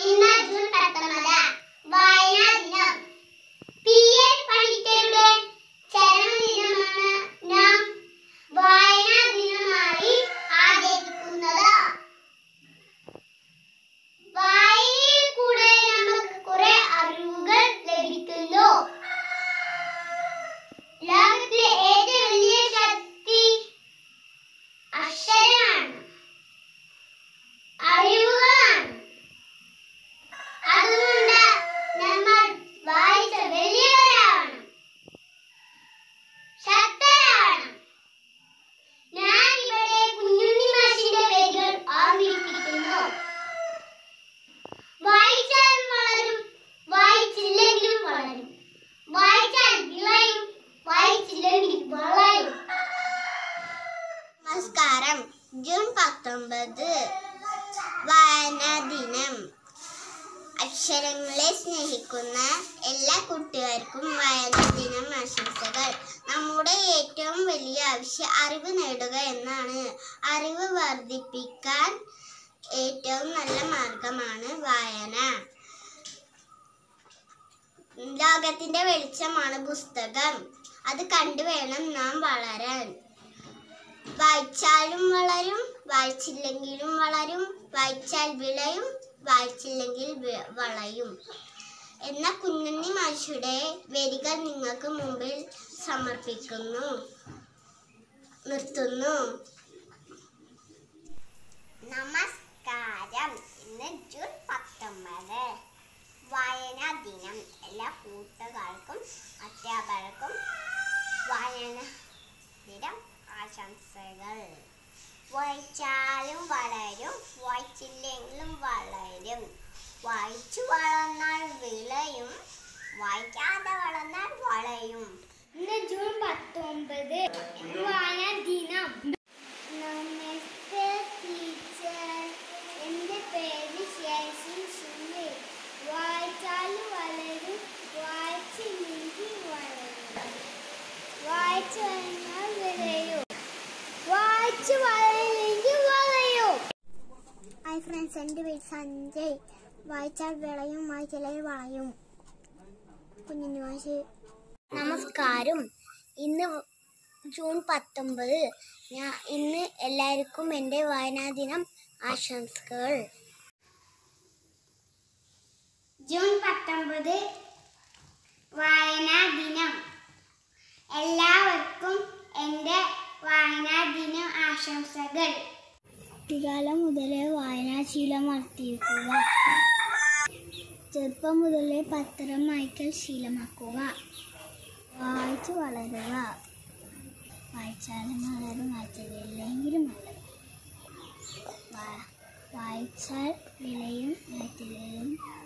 ഇന്ന് ജൂൺ പത്തൊമ്പത് വായനാ ദിനം പി എൻ പണിക്കരുടെ ചരമദിനമാണ് നാം വായനാ ദിനമായി ആചരിക്കുന്നത് വായനയിൽ കൂടെ നമുക്ക് കുറെ അറിവുകൾ ലഭിക്കുന്നു ലോകത്തിലെ ഏറ്റവും വലിയ ശക്തി അക്ഷരമാണ് അറിവുകളാണ് അതുകൊണ്ട് നമ്മൾ വായിച്ച വലിയവരാവണം ശക്തരാവണം ഞാൻ ഇവിടെ കുഞ്ഞുണ്ണി മാഷിന്റെ പേരുകൾ ഓർമ്മിപ്പിക്കുന്നു വായിച്ചാൽ വളരും വായിച്ചില്ലെങ്കിലും വളരും വായിച്ചാൽ വിളയും വായിച്ചില്ലെങ്കിൽ വളയും നമസ്കാരം ജൂൺ പത്തൊമ്പത് വായനാ ദിനം അക്ഷരങ്ങളെ സ്നേഹിക്കുന്ന എല്ലാ കുട്ടികൾക്കും വായനാ ദിനം ആശംസകൾ നമ്മുടെ ഏറ്റവും വലിയ ആവശ്യം അറിവ് നേടുക എന്നാണ് അറിവ് വർദ്ധിപ്പിക്കാൻ ഏറ്റവും നല്ല മാർഗമാണ് വായന ലോകത്തിന്റെ വെളിച്ചമാണ് പുസ്തകം അത് കണ്ടു വേണം നാം വളരാൻ വായിച്ചാലും വളരും വായിച്ചില്ലെങ്കിലും വളരും വായിച്ചാൽ വിളയും വായിച്ചില്ലെങ്കിൽ വി- വളയും എന്ന കുഞ്ഞുണ്ണി മാഷുടെ വരികൾ നിങ്ങൾക്ക് മുമ്പിൽ സമർപ്പിക്കുന്നു നിർത്തുന്നു നമസ്കാരം ഇന്ന് ജൂൺ പത്തൊമ്പത് വായനാ ദിനം എല്ലാ കൂട്ടുകാർക്കും അധ്യാപകർക്കും വായന ദിനം ആശംസകൾ വായിച്ചാലും വളരും വായിച്ചില്ലെങ്കിലും വളരും വായിച്ചു വളർന്നാൽ വിളയും വായിക്കാതെ വളർന്നാൽ വളയും ഇന്ന് ജൂൺ പത്തൊമ്പത് വായനാ ദിനം നമസ്തേ ടീച്ചർ എൻ്റെ പേര് ശേഷി ഷിമി വായിച്ചാൽ വളരും വായിച്ചില്ലെങ്കിൽ വളരും വായിച്ചു കഴിഞ്ഞാൽ വിളയും വായിച്ചു വളരെങ്കിൽ വളയും ഹായ് ഫ്രണ്ട്സ് എൻ്റെ പേര് സഞ്ജയ് വായിച്ചാൽ വിളയും വായിച്ചില്ലെങ്കിൽ വളയും കുഞ്ഞിന് വാശി നമസ്കാരം ഇന്ന് ജൂൺ പത്തൊമ്പത് ഞാൻ ഇന്ന് എല്ലാവർക്കും എൻ്റെ വായനാ ദിനം ആശംസകൾ ജൂൺ പത്തൊമ്പത് വായനാ ദിനം എല്ലാവർക്കും എൻ്റെ വായനാ ദിനം ആശംസകൾ കുട്ടിക്കാലം മുതലേ വായനാശീലം വളർത്തിയിരിക്കുക ചെറുപ്പം മുതലേ പത്രം വായിക്കൽ ശീലമാക്കുക വായിച്ചു വളരുക വായിച്ചാലും വളരും വായിച്ചില്ലെങ്കിലും വളരും വാ- വായിച്ചാൽ വിളയും വായിച്ചില്ലെങ്കിലും